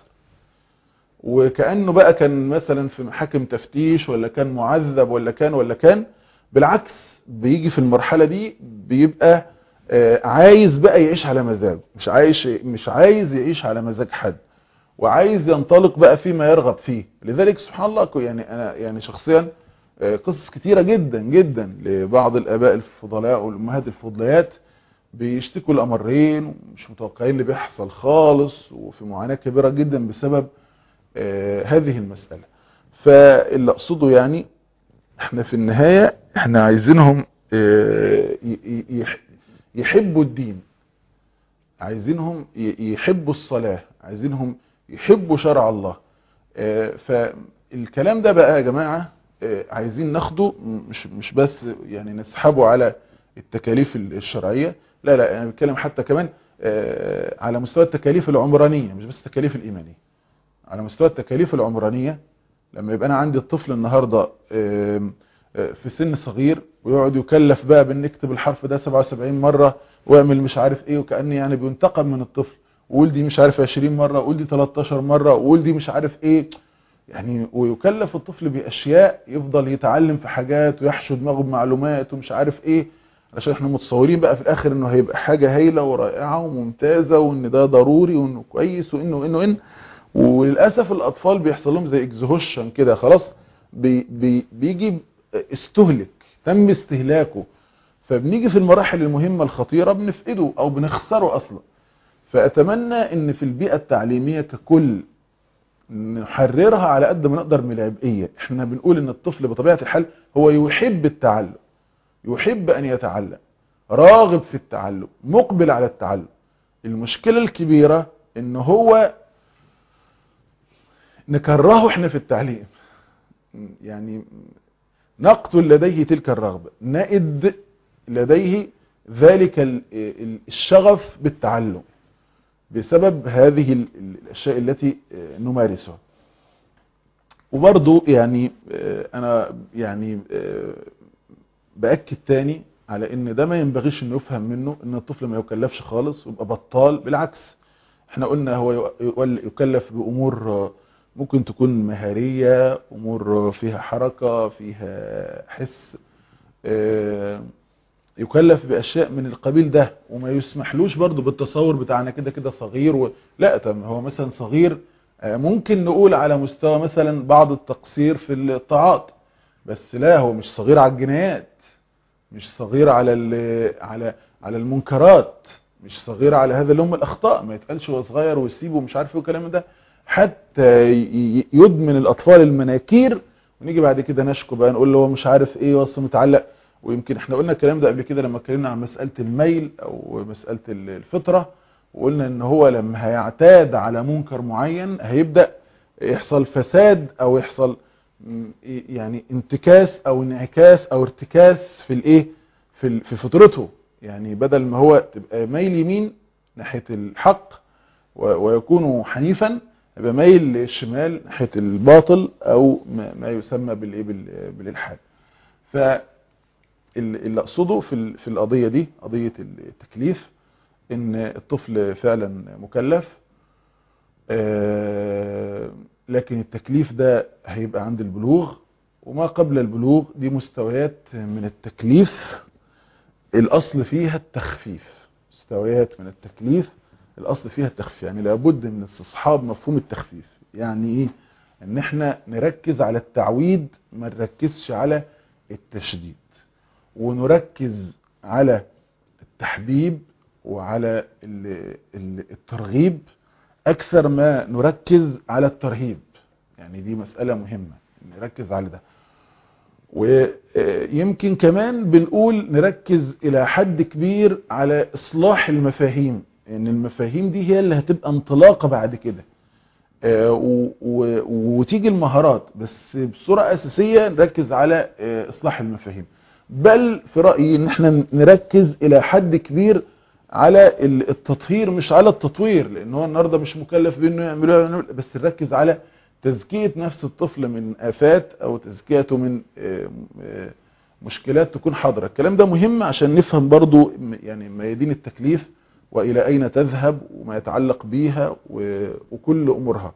وكأنه بقى كان مثلا في محاكم تفتيش ولا كان معذب ولا كان ولا كان بالعكس بيجي في المرحلة دي بيبقى آه، عايز بقى يعيش على مزاجه مش عايش مش عايز يعيش على مزاج حد وعايز ينطلق بقى فيما يرغب فيه لذلك سبحان الله يعني انا يعني شخصيا آه، قصص كتيرة جدا جدا لبعض الاباء الفضلاء والامهات الفضليات بيشتكوا الامرين ومش متوقعين اللي بيحصل خالص وفي معاناة كبيرة جدا بسبب آه، هذه المسألة فاللي اقصده يعني احنا في النهاية احنا عايزينهم آه، ي- ي- يح- يحبوا الدين عايزينهم ي- يحبوا الصلاة عايزينهم يحبوا شرع الله آه، فالكلام ده بقى يا جماعة آه، عايزين ناخده مش مش بس يعني نسحبه على التكاليف الشرعية لا لا انا بتكلم حتى كمان آه، على مستوى التكاليف العمرانية مش بس التكاليف الإيمانية على مستوى التكاليف العمرانية لما يبقى انا عندي الطفل النهاردة آم، آه، في سن صغير ويقعد يكلف بقى بان نكتب الحرف ده 77 مرة واعمل مش عارف ايه وكأن يعني بينتقم من الطفل وقول دي مش عارف 20 مرة وقول دي 13 مرة وقول دي مش عارف ايه يعني ويكلف الطفل باشياء يفضل يتعلم في حاجات ويحشو دماغه بمعلومات ومش عارف ايه عشان احنا متصورين بقى في الاخر انه هيبقى حاجة هايلة ورائعة وممتازة وان ده ضروري وانه كويس وانه وانه ان وللاسف الاطفال بيحصل لهم زي اكزهوشن كده خلاص بي بي بيجي استهلك تم استهلاكه فبنيجي في المراحل المهمة الخطيرة بنفقده او بنخسره اصلا فاتمنى ان في البيئة التعليمية ككل نحررها على قد ما نقدر من العبئية احنا بنقول ان الطفل بطبيعة الحال هو يحب التعلم يحب ان يتعلم راغب في التعلم مقبل على التعلم المشكلة الكبيرة ان هو نكرهه احنا في التعليم يعني نقتل لديه تلك الرغبة نئد لديه ذلك ال- ال- الشغف بالتعلم بسبب هذه ال- ال- الأشياء التي آه، نمارسها وبرضو يعني آه، أنا يعني آه، بأكد تاني على ان ده ما ينبغيش انه يفهم منه ان الطفل ما يكلفش خالص ويبقى بطال بالعكس احنا قلنا هو يو- يكلف بامور آه، ممكن تكون مهارية امور فيها حركة فيها حس آه، يكلف باشياء من القبيل ده وما يسمحلوش برضو بالتصور بتاعنا كده كده صغير و... لا طب هو مثلا صغير آه، ممكن نقول على مستوى مثلا بعض التقصير في الطاعات بس لا هو مش صغير على الجنايات مش صغير على ال- على على المنكرات مش صغير على هذا اللي هم الاخطاء ما يتقالش هو صغير ويسيبه ومش عارف ايه والكلام ده حتى ي- ي- يدمن الاطفال المناكير ونيجي بعد كده نشكو بقى نقول له هو مش عارف ايه وصل متعلق ويمكن احنا قلنا الكلام ده قبل كده لما اتكلمنا عن مسألة الميل او مسألة ال- الفطرة وقلنا ان هو لما هيعتاد على منكر معين هيبدأ يحصل فساد او يحصل م- يعني انتكاس او انعكاس او ارتكاس في الايه في ال- في فطرته يعني بدل ما هو تبقى ميل يمين ناحية الحق و- ويكون حنيفا يبقى ميل للشمال ناحية الباطل او ما ما يسمى بالايه بال- بالالحاد ف اللي اقصده في ال- في القضية دي قضية التكليف ان الطفل فعلا مكلف آه، لكن التكليف ده هيبقى عند البلوغ وما قبل البلوغ دي مستويات من التكليف الاصل فيها التخفيف مستويات من التكليف الاصل فيها التخفيف يعني لابد من استصحاب مفهوم التخفيف يعني ايه ان احنا نركز على التعويد ما نركزش على التشديد ونركز على التحبيب وعلى ال- ال- الترغيب اكثر ما نركز على الترهيب يعني دي مسألة مهمة نركز على ده ويمكن كمان بنقول نركز الى حد كبير على اصلاح المفاهيم ان المفاهيم دي هي اللي هتبقى انطلاقة بعد كده آه، و- و- وتيجي المهارات بس بصورة اساسية نركز على آه، اصلاح المفاهيم بل في رأيي ان احنا نركز الى حد كبير على ال- التطهير مش على التطوير لان هو النهارده مش مكلف بانه يعملوها بس نركز على تزكية نفس الطفل من آفات أو تزكيته من آه، آه، مشكلات تكون حاضرة الكلام ده مهم عشان نفهم برضو م- يعني ميادين التكليف وإلى أين تذهب وما يتعلق بيها و- وكل أمورها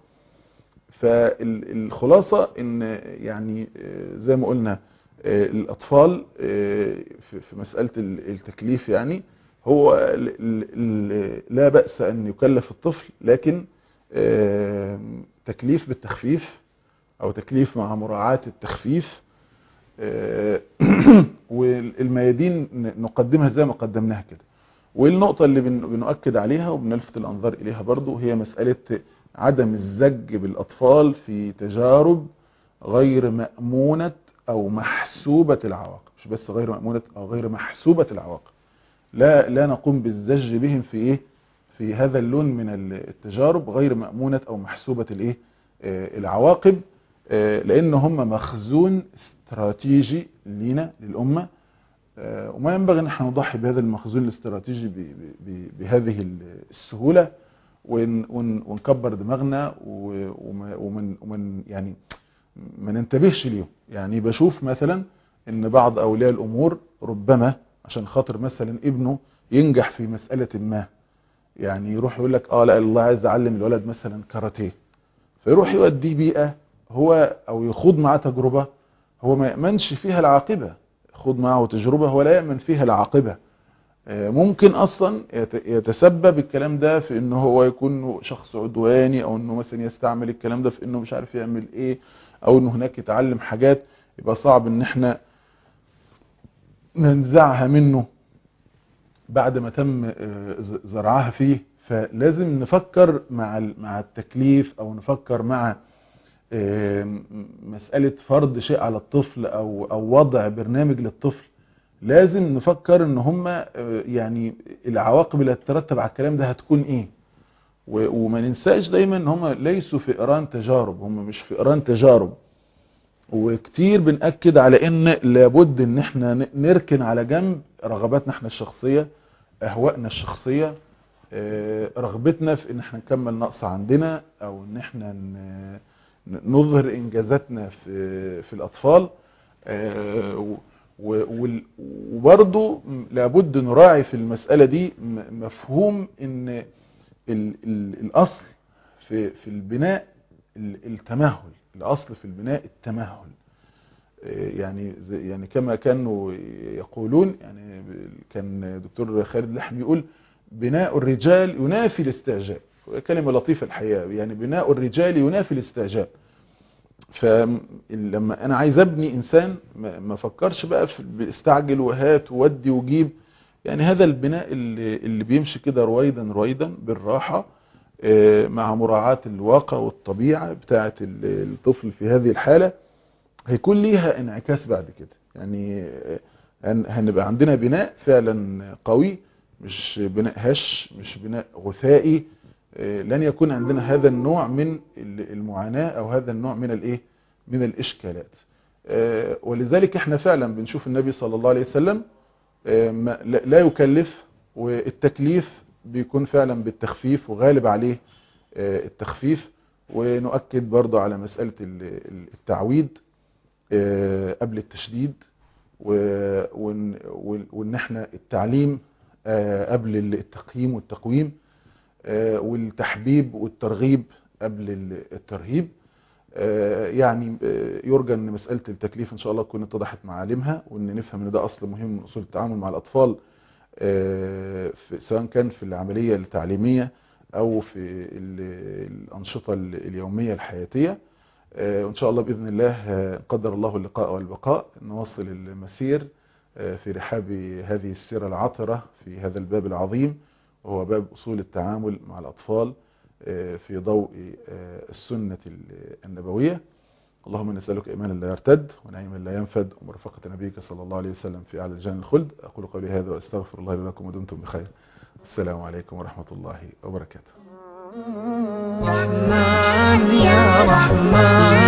فالخلاصة ان يعني آه، زي ما قلنا آه، الأطفال آه، في في مسألة ال- التكليف يعني هو ال- ال- ال- لا بأس أن يكلف الطفل لكن آه، تكليف بالتخفيف أو تكليف مع مراعاة التخفيف آه، والميادين ن- نقدمها زي ما قدمناها كده والنقطة اللي بن- بنؤكد عليها وبنلفت الأنظار إليها برضو هي مسألة عدم الزج بالأطفال في تجارب غير مأمونة أو محسوبة العواقب مش بس غير مأمونة أو غير محسوبة العواقب لا لا نقوم بالزج بهم في إيه في هذا اللون من التجارب غير مأمونة أو محسوبة الإيه آه، العواقب آه، لأن هم مخزون استراتيجي لينا للأمة آه، وما ينبغي ان احنا نضحي بهذا المخزون الاستراتيجي ب- ب- ب- بهذه ال- السهولة ون- ون- ونكبر دماغنا و- وما- ومن ومن يعني ما ننتبهش ليهم يعني بشوف مثلا ان بعض اولياء الامور ربما عشان خاطر مثلا ابنه ينجح في مسألة ما يعني يروح يقول لك اه لا الله عايز اعلم الولد مثلا كاراتيه فيروح يوديه بيئة هو او يخوض معاه تجربة هو ما يأمنش فيها العاقبة خد معه تجربة هو لا يأمن فيها العاقبة آه، ممكن اصلا يت- يتسبب الكلام ده في انه هو يكون شخص عدواني او انه مثلا يستعمل الكلام ده في انه مش عارف يعمل ايه او انه هناك يتعلم حاجات يبقى صعب ان احنا ننزعها منه بعد ما تم آه، ز- زرعها فيه فلازم نفكر مع ال- مع التكليف او نفكر مع آم، مسألة فرض شيء على الطفل او او وضع برنامج للطفل لازم نفكر ان هم يعني العواقب اللي هتترتب على الكلام ده هتكون ايه و- وما ننساش دايما ان هم ليسوا فئران تجارب هم مش فئران تجارب وكتير بنأكد على ان لابد ان احنا ن- نركن على جنب رغباتنا احنا الشخصية اهوائنا الشخصية آه، رغبتنا في ان احنا نكمل نقص عندنا او ان احنا ن- ن- نظهر انجازاتنا في في الاطفال آه، و- و- وال- وبرضو لابد نراعي في المسألة دي م- مفهوم ان ال ال الاصل في في البناء ال- التمهل الاصل في البناء التمهل آه، يعني زي- يعني كما كانوا يقولون يعني كان دكتور خالد لحم يقول بناء الرجال ينافي الاستعجاب كلمة لطيفة الحقيقة يعني بناء الرجال ينافي الاستعجاب فلما انا عايز ابني انسان ما ما افكرش بقى في استعجل وهات وودي وجيب يعني هذا البناء اللي, اللي بيمشي كده رويدا رويدا بالراحة آه، مع مراعاة الواقع والطبيعة بتاعة ال- الطفل في هذه الحالة هيكون ليها انعكاس بعد كده يعني آه، هن- هنبقى عندنا بناء فعلا قوي مش بناء هش مش بناء غثائي آه، لن يكون عندنا هذا النوع من ال- المعاناة او هذا النوع من الايه من الاشكالات آه، ولذلك احنا فعلا بنشوف النبي صلى الله عليه وسلم آه، ما- لا لا يكلف والتكليف بيكون فعلا بالتخفيف وغالب عليه آه، التخفيف ونؤكد برضو على مسألة ال- ال- التعويد آه، قبل التشديد و- وان وان- وإن احنا التعليم آه، قبل التقييم والتقويم آه، والتحبيب والترغيب قبل ال- الترهيب آه، يعني آه، يرجى ان مسألة التكليف ان شاء الله تكون اتضحت معالمها وان نفهم ان ده اصل مهم من اصول التعامل مع الاطفال آه، في- سواء كان في العملية التعليمية او في ال- الانشطة ال- اليومية الحياتية آه، وان شاء الله باذن الله آه، قدر الله اللقاء والبقاء نواصل المسير آه، في رحاب هذه السيرة العطرة في هذا الباب العظيم وهو باب اصول التعامل مع الاطفال آه، في ضوء آه، السنة النبوية اللهم نسألك إيمانا لا يرتد ونعيما لا ينفد ومرافقة نبيك صلى الله عليه وسلم في أعلى الجنة الخلد أقول قولي هذا وأستغفر الله لي ولكم ودمتم بخير السلام عليكم ورحمة الله وبركاته رحمن يا رحمن